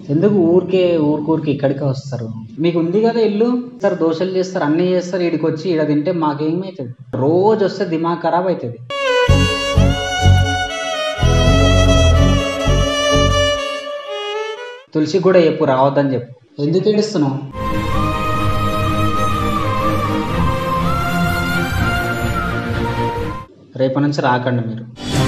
ఎందుకు ఊరికే ఊరికూరికి ఇక్కడికే వస్తారు మీకు ఉంది కదా ఇల్లు సార్ దోశలు చేస్తారు అన్నీ చేస్తారు ఈడికి వచ్చి ఈడ తింటే మాకేమవుతుంది రోజు వస్తే దిమాగ్ ఖరాబ్ అవుతుంది తులసి కూడా చెప్పు రావద్దని చెప్పు ఎందుకు ఏడుస్తున్నావు రేపటి నుంచి రాకండి మీరు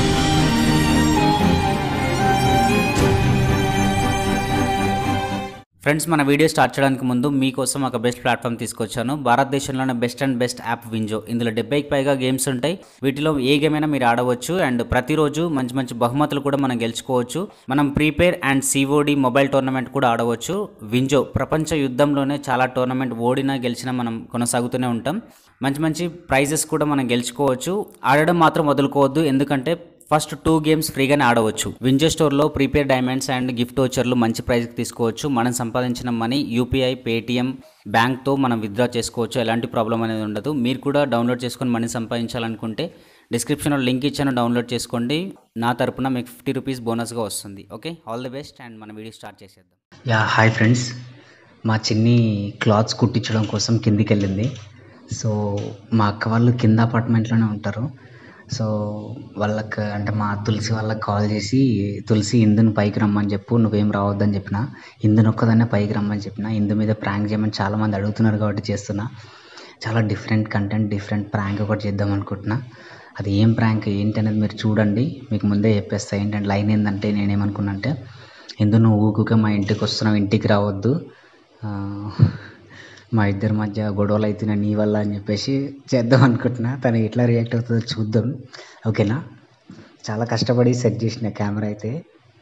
ఫ్రెండ్స్ మన వీడియో స్టార్ట్ చేయడానికి ముందు మీకోసం ఒక బెస్ట్ ప్లాట్ఫామ్ తీసుకొచ్చాను భారతదేశంలోనే best and best app WinZO ఇందులో డెబ్బైకి పైగా గేమ్స్ ఉంటాయి వీటిలో ఏ గేమ్ అయినా మీరు ఆడవచ్చు అండ్ ప్రతిరోజు మంచి మంచి బహుమతులు కూడా మనం గెలుచుకోవచ్చు మనం Free Fire and COD mobile tournament కూడా ఆడవచ్చు వింజో ప్రపంచ యుద్ధంలోనే చాలా టోర్నమెంట్ ఓడినా గెలిచినా మనం కొనసాగుతూనే ఉంటాం మంచి మంచి ప్రైజెస్ కూడా మనం గెలుచుకోవచ్చు ఆడడం మాత్రం వదులుకోవద్దు ఎందుకంటే ఫస్ట్ టూ గేమ్స్ ఫ్రీగానే ఆడవచ్చు వింజో స్టోర్లో ప్రీపేర్ డైమండ్స్ అండ్ గిఫ్ట్ వచ్చర్లు మంచి ప్రైస్కి తీసుకోవచ్చు మనం సంపాదించిన మనీ యూపీఐ పేటిఎం బ్యాంక్తో మనం విత్డ్రా చేసుకోవచ్చు ఎలాంటి ప్రాబ్లం అనేది ఉండదు మీరు కూడా డౌన్లోడ్ చేసుకొని మనీ సంపాదించాలనుకుంటే డిస్క్రిప్షన్లో లింక్ ఇచ్చాను డౌన్లోడ్ చేసుకోండి నా తరపున మీకు ఫిఫ్టీ రూపీస్ బోనస్గా వస్తుంది okay all the best and మన వీడియో స్టార్ట్ చేసేద్దాం యా హాయ్ ఫ్రెండ్స్ మా చిన్ని క్లాత్స్ కుట్టించడం కోసం కిందికి వెళ్ళింది సో మా అక్క వాళ్ళు కింద అపార్ట్మెంట్లోనే ఉంటారు సో వాళ్ళకి అంటే మా తులసి వాళ్ళకి కాల్ చేసి తులసి ఇందుని పైకి రమ్మని చెప్పు నువ్వేం రావద్దని చెప్పిన ఇందుని ఒక్కదాన్నే పైకి రమ్మని చెప్పిన ఇందు మీద ప్రాంక్ చేయమని చాలామంది అడుగుతున్నారు కాబట్టి చేస్తున్నా చాలా డిఫరెంట్ కంటెంట్ డిఫరెంట్ ప్రాంక్ ఒకటి చేద్దాం అనుకుంటున్నా అది ఏం ప్రాంక్ ఏంటి అనేది మీరు చూడండి మీకు ముందే చెప్పేస్తా ఏంటంటే లైన్ ఏంటంటే నేనేమనుకున్నా అంటే ఎందు నువ్వు ఊకుకే మా ఇంటికి వస్తున్నావు ఇంటికి రావద్దు ఆ, మా ఇద్దరి మధ్య గొడవలు అవుతున్నాయి నీ వల్ల అని చెప్పేసి చేద్దాం అనుకుంటున్నా తను ఎట్లా రియాక్ట్ అవుతుందో చూద్దాం ఓకేనా చాలా కష్టపడి సెట్ చేసిన కెమెరా అయితే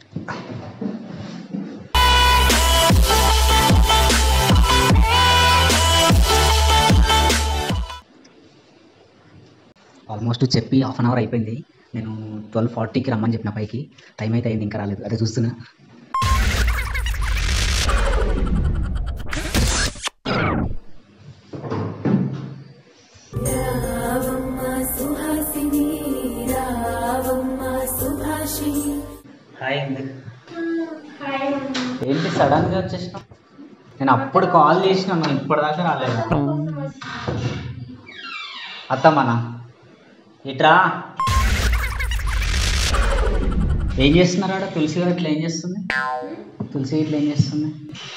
ఆల్మోస్ట్ చెప్పి హాఫ్ అన్ అవర్ అయిపోయింది నేను ట్వెల్వ్ ఫార్టీకి రమ్మని చెప్పిన పైకి టైం అయితే అయింది ఇంకా రాలేదు అదే చూస్తున్నా రావమ్మ సుహాసిని రావమ్మ సుభాషిణి హాయ్ ఏంటి సడన్గా వచ్చేసినావు నేను అప్పుడు కాల్ చేసిన నువ్వు ఇప్పటిదాకా రాలేదు అత్తమ్మనా ఇట్రా ఏం చేస్తున్నారు ఆడ తులసి గారు ఇట్లా ఏం చేస్తుంది తులసి ఇట్లా ఏం చేస్తుంది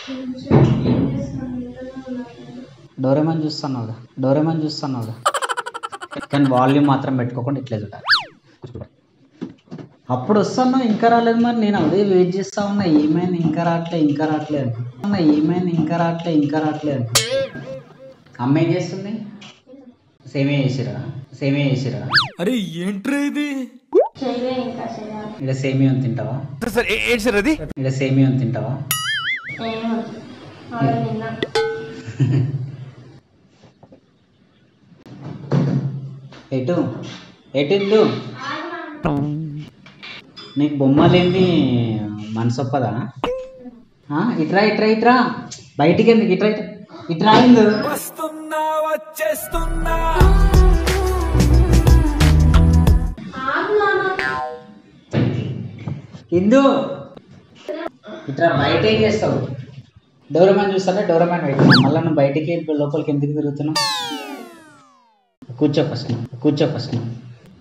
డోరేమన్ చూస్తున్నావు కదా డోరేమన్ చూస్తున్నావు కదా కానీ వాల్యూమ్ మాత్రం పెట్టుకోకుండా ఇట్లే చూడాలి అప్పుడు వస్తున్నావు ఇంకా రాలేదు మరి నేను అదే వెయిట్ చేస్తా ఉన్నా ఏమైంది ఇంకా రావట్లే ఇంకా రావట్లేదు ఉన్నా ఏమైంది ఇంకా రావట్లే ఇంకా రావట్లేదు అమ్మ ఏం చేస్తుంది సేమే చేసిరా సేమే చేసిరా అరే ఏంట్రా ఇది చేయలే ఇంకా చేయాలి ఇక్కడ సేమియా తింటావా సార్ ఏంటి సార్ అది ఇక్కడ సేమియా తింటావా ఏమొద్దు అలా నిన్న ఎటు ఎటు ఇల్లు నీకు బొమ్మలేంది మనసు ఒప్పదా ఆ, ఇట్రా ఇట్రా ఇట్రా బయటికి ఎందుకు ఇట్రా ఇట్రా ఇట్రా ఇందు వస్తున్నా వచ్చేస్తున్నా ఇందు ఇట్రా బయట ఏం చేస్తావు డోరమాన్ చూస్తానే డోరమాన్ బయట మళ్ళీ నువ్వు బయటికి వెళ్ళి లోపలికి ఎందుకు తిరుగుతున్నావు కూర్చో ఫస్ట్ నువ్వు. కూర్చో ఫస్ట్ నువ్వు.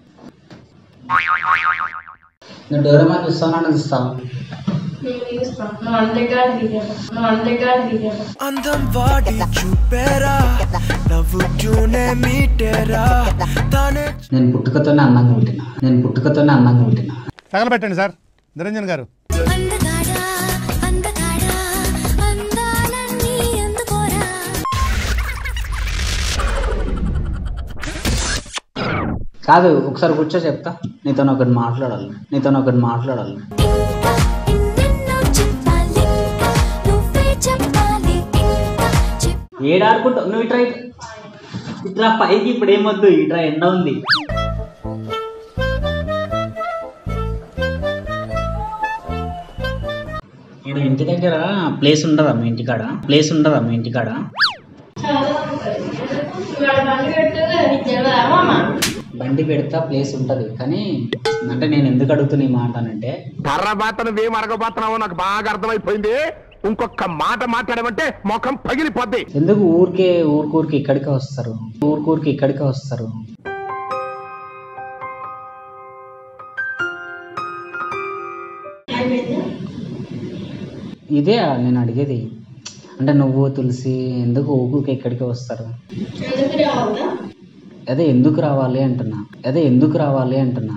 నువ్వు డోరమాన్ చూస్తావా నన్ను చూస్తావా నేను తీస్తాను నువ్వు అంతగా దిగాను నువ్వు అంతగా దిగాను అందం వాడి చూపేరా నవ్వుతూనే మీటేరా తానే నేను పుట్టుకతోనే అందంగా పుట్టినా నేను పుట్టుకతోనే అందంగా పుట్టినా తగలబెట్టండి సార్ నిరంజన్ గారు అందగాడా అందగాడా అందాలన్నీ అందుకోరా కాదు ఒకసారి కూర్చో చెప్తా నీతో ఒకటి మాట్లాడాలి నీతో ఒకటి మాట్లాడాలి ఇంకా ఎన్నెన్నో చెప్పాలి నువ్వే చెప్పాలి ఇంకా చెప్ప ఏడాడుకుంటావు నువ్వు ఇట్రా ఇట్రా. ఇట్రా పైకి ఇప్పుడు ఏమొద్దు ఇట్రా ఎండ ఉంది ఇక్కడ ఇంటి దగ్గర ప్లేస్ ఉండదా మీ ఇంటికాడ ప్లేస్ ఉండదా మీ ఇంటికాడ ఇవాళ బండి పెడుతుంది నీకు తెలియదా మామ బండి పెడతా ప్లేస్ ఉంటది కానీ అంటే నేను ఎందుకు అడుగుతున్నా ఈ మాట అంటే కర్ర బాత నువ్వేం అడగబోతున్నావో నాకు బాగా అర్థమైపోయింది ఇంకొక మాట మాట్లాడమంటే ముఖం పగిలిపోద్ది ఎందుకు ఊరికే ఊరికూరికి ఇక్కడికే వస్తారు ఊరికూరికి ఇక్కడికే వస్తారు అయిపోయిందా ఇదే నేను అడిగేది అంటే నువ్వు తులసి ఎందుకు ఊరికి ఇక్కడికే వస్తారు ఎందుకు రావద్దా అదే ఎందుకు రావాలి అంటున్నా అదే ఎందుకు రావాలి అంటున్నా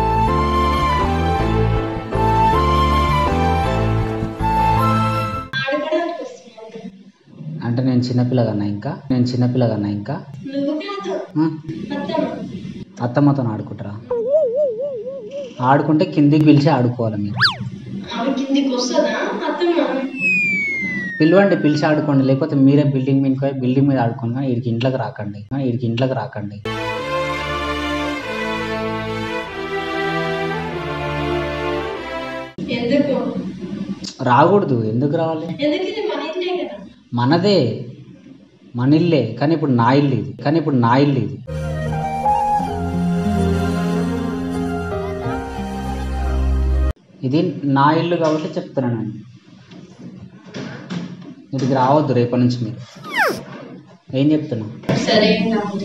ఆడుకోవడానికి వస్తున్నాను అంటే నేను చిన్నపిల్లగన్నా ఇంకా నేను చిన్నపిల్లగన్నా ఇంకా నువ్వు కాదు ఆ? అత్తమ్మ అత్తమ్మతో ఆడుకుంటారా ఆడుకుంటే కిందికి పిలిచి ఆడుకోవాలి మీరు ఆమె కిందికి వస్తుందా అత్తమ్మ పిలవండి పిలిచి ఆడుకోండి లేకపోతే మీరే బిల్డింగ్ మీదకి పోయి బిల్డింగ్ మీద ఆడుకోండి కానీ వీడికి ఇంట్లోకి రాకండి కానీ వీడికి ఇంట్లోకి రాకండి ఎందుకు రాకూడదు ఎందుకు రావాలి ఎందుకు ఇది మన ఇల్లే కదా మనదే మన ఇల్లే కానీ ఇప్పుడు నా ఇల్లు ఇది కానీ ఇప్పుడు నా ఇల్లు ఇది ఇది నా ఇల్లు కాబట్టి చెప్తున్నాను నేను ఇటుకి రావద్దు రేపటి నుంచి మీరు ఏం చెప్తున్నా సరే రావద్దు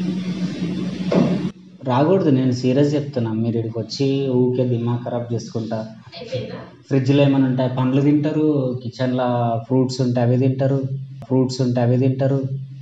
రాకూడదు నేను సీరియస్ చెప్తున్నా మీరు ఇక్కడికి వచ్చి ఊకే దిమాగ్ ఖరాబ్ చేసుకుంటా అయిపోయిందా ఫ్రిడ్జ్లో ఏమైనా ఉంటాయి పండ్లు తింటారు కిచెన్లో ఫ్రూట్స్ ఉంటాయి అవి తింటారు ఫ్రూట్స్ ఉంటాయి అవి తింటారు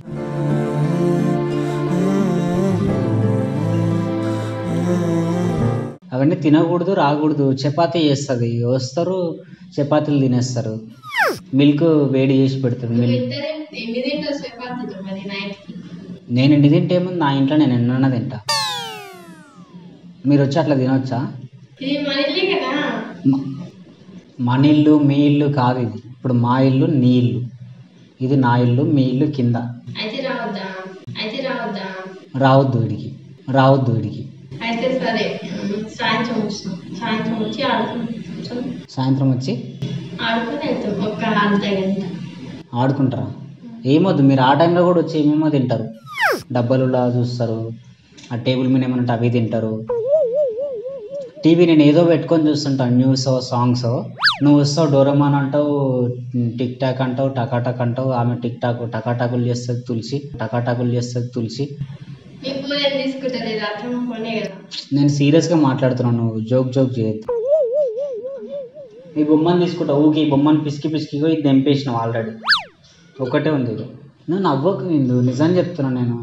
అవన్నీ తినకూడదు రాకూడదు చపాతీ చేస్తుంది వస్తారు చపాతీలు తినేస్తారు మిల్క్ వేడి చేసి పెడుతుంది మిల్క్ ఇద్దరే ఎన్ని తింటారు చపాతీలు మరి నైట్కి నేను ఎన్ని తింటే ఏముంది నా ఇంట్లో నేను ఎన్నన్నా తింటా మీరు వచ్చి అట్లా తినొచ్చా ఇది మన ఇల్లే కదా మ- మన ఇల్లు మీ ఇల్లు కాదు ఇది ఇప్పుడు మా ఇల్లు నీ ఇల్లు ఇది నా ఇల్లు మీ ఇల్లు కింద అయితే రావద్దా అయితే రావద్దా రావద్దు వీడికి రావద్దు వీడికి అయితే సరే ఉమ్, సాయంత్రం వస్తాం సాయంత్రం వచ్చి ఆడుకుంటాం సాయంత్రం వచ్చి ఆడుకుని వెళ్తాం ఒక అర్ధ గంట ఆడుకుంటారా ఏమొద్దు మీరు ఆ టైంలో కూడా వచ్చి ఏమేమో తింటారు డబ్బాలులా చూస్తారు ఆ టేబుల్ మీద ఏమైనా ఉంటే అవి తింటారు టీవీ నేను ఏదో పెట్టుకొని చూస్తుంటాను న్యూస్ సాంగ్స్ నువ్వు వస్తావు డోరమాన్ అంటావు టిక్ టాక్ అంటావు టకాటక్ అంటావు ఆమె టిక్ టాక్ టకాటాకులు చేస్తుంది తులసి టకాటాకులు చేస్తుంది తులసి మీ పూలు ఏం తీసుకుంటలేదు అర్థం కొనే కదా నేను సీరియస్గా మాట్లాడుతున్నాను నువ్వు జోక్ జోక్ చేయొద్దు ఈ బొమ్మను తీసుకుంటా ఊకి ఈ బొమ్మను పిసికి పిసికిగో ఇది తెంపేసినావు ఆల్రెడీ ఒకటే ఉంది ఇది నువ్వు నవ్వకు ఇందు నిజం చెప్తున్నా నేను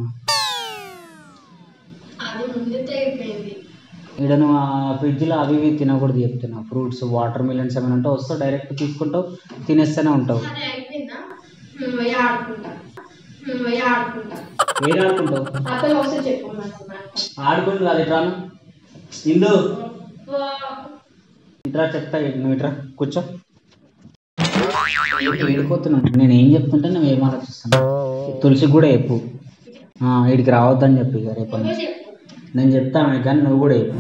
అది ముందు తెగిపోయింది ఇక్కడ నువ్వు ఆ ఫ్రిడ్జ్లో అవి ఇవి తినకూడదు చెప్తున్నా ఫ్రూట్స్ వాటర్ మిలన్స్ ఏమైనా ఉంటే వస్తావు డైరెక్ట్ తీసుకుంటావు తినేస్తూనే ఉంటావు సరే అయిపోయిందా ఉమ్, పోయి ఆడుకుంటా ఉమ్, పోయి ఆడుకుంటా ఏది ఆడుకుంటావు అతను వస్తే చెప్పు నాకు నాకు. ఆడుకుంటు కాదు ఇట్రాను ఇందు వా. ఇట్రా చెప్తా నువ్వు ఇట్రా కూర్చో ఏడిపోతున్నాను నేను ఏం చెప్తుంటే నువ్వు ఏం ఆలోచిస్తున్నావు తులసికి కూడా చెప్పు ఆ, వీడికి రావద్దని చెప్పి ఇక రేపటి నువ్వు నుంచి చెప్పు నేను చెప్తాను కానీ నువ్వు కూడా చెప్పు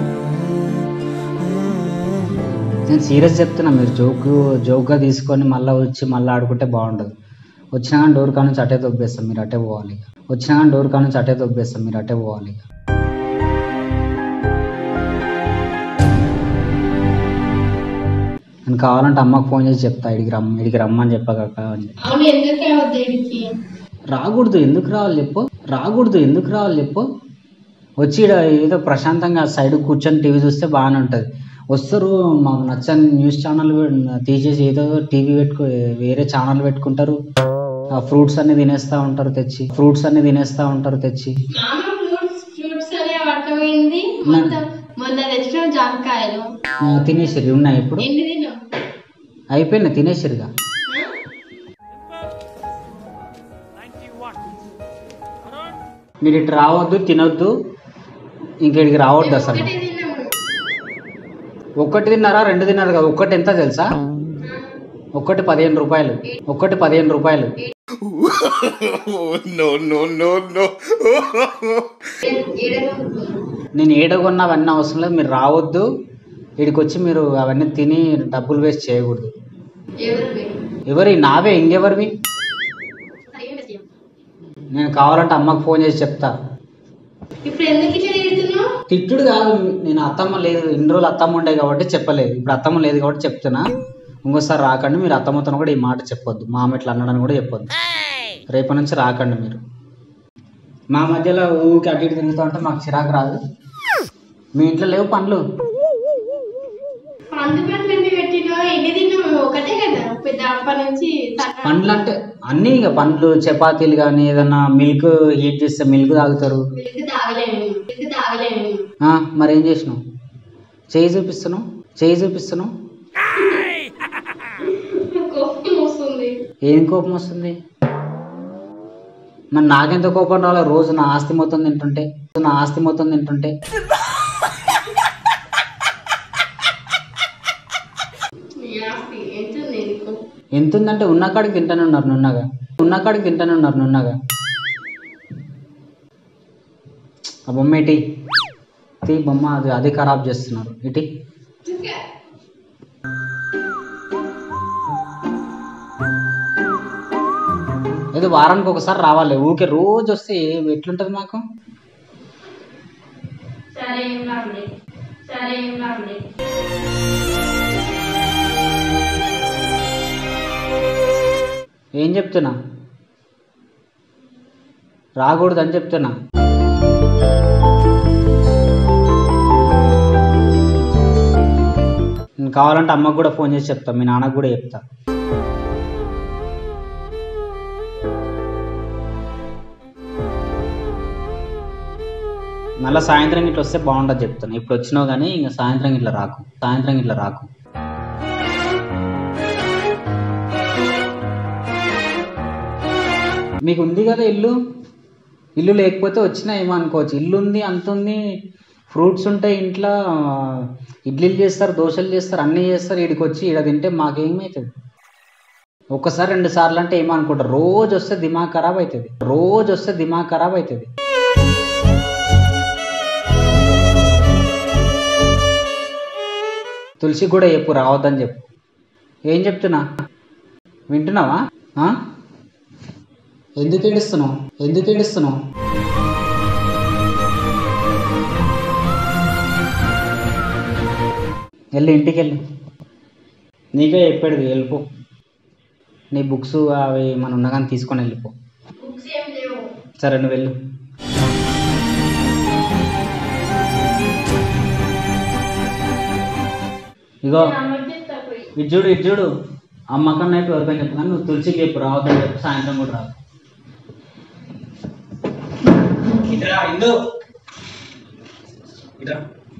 నేను సీరియస్ చెప్తున్నా మీరు జోక్ జోక్గా తీసుకొని మళ్ళీ వచ్చి మళ్ళీ ఆడుకుంటే బాగుండదు వచ్చినా కానీ డోర్ కాడ నుంచి అటే దొబ్బేస్తాం మీరు అటే పోవాలి ఇక. వచ్చినా కానీ డోర్ కాడ నుంచి అటే దొబ్బేస్తాం మీరు అటే పోవాలి ఇక. నేను కావాలంటే అమ్మకు ఫోన్ చేసి చెప్తా ఇడికి రమ్మ ఇడికి రమ్మని చెప్పాక అని అవును ఎందుకు రావద్దు ఇడికి రాకూడదు ఎందుకు రావాలి చెప్పు రాకూడదు ఎందుకు రావాలి చెప్పు వచ్చి ఈడ ఏదో ప్రశాంతంగా సైడ్ కూర్చొని టీవీ చూస్తే బాగానే ఉంటుంది వస్తారు మాకు నచ్చని న్యూస్ ఛానల్ తీసేసి ఏదో టీవీ పెట్టుకో వేరే ఛానల్ పెట్టుకుంటారు ఆ ఫ్రూట్స్ అన్ని తినేస్తూ ఉంటారు తెచ్చి ఫ్రూట్స్ అన్ని తినేస్తూ ఉంటారు తెచ్చి మామ ఫ్రూట్స్ ఫ్రూట్స్ అనే పట్టమైంది మొత్తం మొన్న తెచ్చిన జామకాయలు ఆ, తినేసిరు ఉన్నాయి ఇప్పుడు ఎన్ని తిన్నాం అయిపోయినాయి తినేసిరుగా మీరు ఇటు రావద్దు తినొద్దు ఇంక ఇక్కడికి రావద్దు అసలు ఒకటే తిన్నాము ఒక్కటి తిన్నారా రెండు తిన్నారు కదా ఒక్కటి ఎంత తెలుసా ఒక్కటి పదిహేను రూపాయలు ఒక్కటి పదిహేను రూపాయలు నో నో నో నో నేను ఏడగొన్నవన్నీ అవసరం లేదు మీరు రావద్దు ఇక్కడికి వచ్చి మీరు అవన్నీ తిని డబ్బులు వేస్ట్ చేయకూడదు ఎవరు ఎవరి నావే ఇంకెవరివి నేను కావాలంటే అమ్మకు ఫోన్ చేసి చెప్తా ఇప్పుడు ఎందుకు ఇట్లా తిడుతున్నావు తిట్టుడు కాదు నేను అత్తమ్మ లేదు ఇన్ని రోజులు అత్తమ్మ ఉండే కాబట్టి చెప్పలేదు ఇప్పుడు అత్తమ్మ లేదు కాబట్టి చెప్తున్నా ఇంకోసారి రాకండి మీరు అత్తమ్మతో కూడా ఈ మాట చెప్పొద్దు మామ ఇట్లా అన్నాడని కూడా చెప్పొద్దు రేపటి నుంచి రాకండి మీరు మా మధ్యలో ఊరికి అటు ఇటు తిరుగుతూ ఉంటే మాకు చిరాకు రాదు మీ ఇంట్లో లేవు పండ్లు పండు పండ్లు ఎన్ని పెట్టినో ఎన్ని తిన్నాము ఒకటే కదా పెద్ద అప్ప నుంచి సన్న- పండ్లు అంటే అన్నీ ఇక పండ్లు చపాతీలు కానీ ఏదన్నా మిల్క్ హీట్ చేస్తే మిల్క్ తాగుతారు మిల్క్ తాగలేను మిల్క్ తాగలేను ఆ, మరి ఏం చేసినావు చేయి చూపిస్తున్నావు చేయి చూపిస్తున్నావు కోపం వస్తుంది ఏం కోపం వస్తుంది మరి నాకెంత కోపం రాలే రోజు నా ఆస్తి మొత్తం తింటుంటే నా ఆస్తి మొత్తం తింటుంటే నీ ఆస్తి ఎంత ఉంది నీకు ఎంత ఉందంటే ఉన్న కాడికి తింటానే ఉన్నారు నున్నగా ఉన్న కాడికి తింటానే ఉన్నారు నున్నగా ఆ బొమ్మ ఇటీ తీ బొమ్మ అది అది ఖరాబ్ చేస్తున్నారు ఇటీ ఏదో వారానికి ఒకసారి రావాలి ఊకే రోజు వస్తే ఏ- ఎట్లుంటది మాకు సరే ఏం రాండి సరే ఏం రాండి ఏం చెప్తున్నా రాకూడదని చెప్తున్నా నేను కావాలంటే అమ్మకు కూడా ఫోన్ చేసి చెప్తా మీ నాన్నకు కూడా చెప్తా మళ్ళీ సాయంత్రం ఇట్లా వస్తే బాగుంటుంది చెప్తాను ఇప్పుడు వచ్చినావు కానీ ఇంకా సాయంత్రం ఇట్లా రాకు సాయంత్రం ఇట్లా రాకు మీకు ఉంది కదా ఇల్లు ఇల్లు లేకపోతే వచ్చినా ఏమో అనుకోవచ్చు ఇల్లు ఉంది అంత ఉంది ఫ్రూట్స్ ఉంటాయి ఇంట్లో ఆ, ఇడ్లీలు చేస్తారు దోశలు చేస్తారు అన్నీ చేస్తారు ఈడికి వచ్చి ఈడ తింటే మాకేమవుతుంది ఒక్కసారి రెండు సార్లు అంటే ఏమనుకుంటారు రోజు వస్తే దిమాగ్ ఖరాబ్ అవుతుంది రోజు వస్తే దిమాగ్ ఖరాబ్ అవుతుంది తులసి కూడా చెప్పు రావద్దని చెప్పు ఏం చెప్తున్నా వింటున్నావా ఆ? ఎందుకు ఏడుస్తున్నావు ఎందుకు ఏడుస్తున్నావు వెళ్ళి ఇంటికి వెళ్ళు నీకే చెప్పాడు వెళ్ళిపో నీ బుక్స్ అవి మన ఉన్నగాని తీసుకొని వెళ్ళిపో బుక్స్ ఏం లేవు సరే నువ్వు వెళ్ళు ఇగో అమ్మకి చెప్తా పోయి ఇది చూడు ఇది చూడు అమ్మకం నైపు ఎవరికైనా చెప్పు కానీ నువ్వు తులసికి చెప్పు రావద్దని చెప్పు సాయంత్రం కూడా రావు ఇట్రా ఇందు ఇట్రా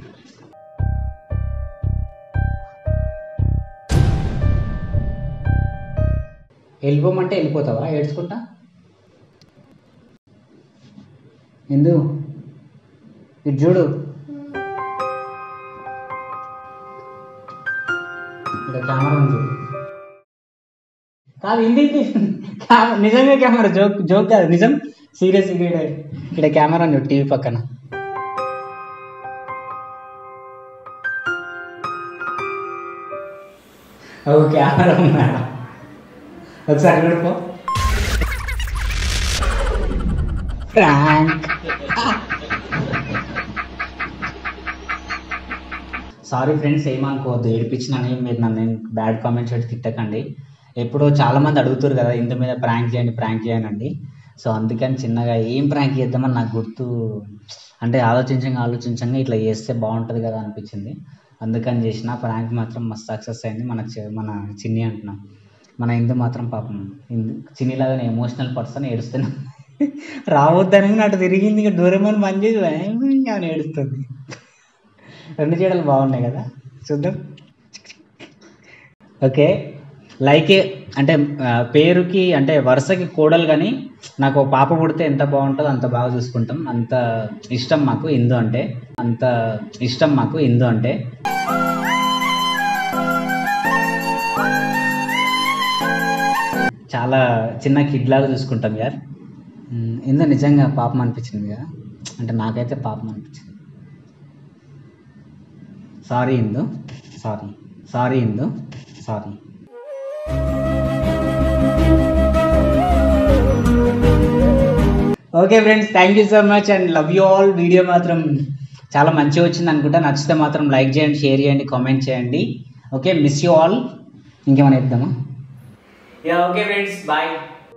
వెళ్ళిపోమంటే వెళ్ళిపోతావా ఏడ్చుకుంటా ఎందు ఇటు చూడు ఇక్కడ కెమెరా ఉంది చూడు కాదు ఇంటికి నిజంగా కెమెరా జోక్ జోక్ కాదు నిజం సీరియస్ ఇక్కడ ఇక్కడ కెమెరా ఉంది టీవీ పక్కన ఓ కెమెరా ఉందా ఒకసారి చూడుకో ప్రాంక్ సారీ ఫ్రెండ్స్ ఏమనుకోవద్దు ఏడిపించినని మీరు నన్ను బ్యాడ్ కామెంట్స్ పెట్టి తిట్టకండి ఎప్పుడో చాలా మంది అడుగుతారు కదా ఇంత మీద ప్రాంక్ చేయండి ప్రాంక్ చేయండి సో అందుకని చిన్నగా ఏం ప్రాంక్ చేద్దామని నాకు గుర్తు అంటే ఆలోచించంగా ఆలోచించంగా ఇట్లా చేస్తే బాగుంటుంది కదా అనిపించింది అందుకని చేసిన ప్రాంక్ మాత్రం మస్తు సక్సెస్ అయింది మన చి- మన చిన్ని అంటున్నాం మన ఇందు మాత్రం పాపం ఇందు చిన్నిలాగానే ఎమోషనల్ పర్సన్ ఏడుస్తున్నా రావద్దని అటు తిరిగింది ఇంకా దూరమని పని చేసి అని ఏడుస్తుంది రెండు చీడలు బాగున్నాయి కదా చూద్దాం ఓకే లైక్ అంటే ఆ, పేరుకి అంటే వరుసకి కోడలు కానీ నాకు ఓ పాప పుడితే ఎంత బాగుంటుందో అంత బాగా చూసుకుంటాం అంత ఇష్టం మాకు ఇందు అంటే అంత ఇష్టం మాకు ఇందు అంటే చాలా చిన్న కిడ్ లాగా చూసుకుంటాం యార్ ఉమ్, ఇందు నిజంగా పాపం అనిపించింది కదా అంటే నాకైతే పాపం అనిపించింది sorry Indu sorry sorry Indu sorry okay friends thank you so much and love you all video మాత్రం చాలా మంచిగా వచ్చింది అనుకుంటా నచ్చితే మాత్రం లైక్ చేయండి షేర్ చేయండి కామెంట్ చేయండి ఓకే మిస్ యూ ఆల్ ఇంకేమైనా ఇద్దామా యా ఓకే ఫ్రెండ్స్ బాయ్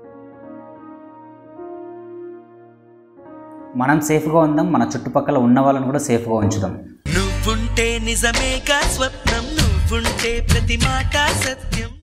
మనం సేఫ్గా ఉందాం మన చుట్టుపక్కల ఉన్న వాళ్ళని కూడా సేఫ్గా ఉంచుదాం నువ్వుంటే నిజమేగా స్వప్నం నువ్వుంటే ప్రతి మాట సత్యం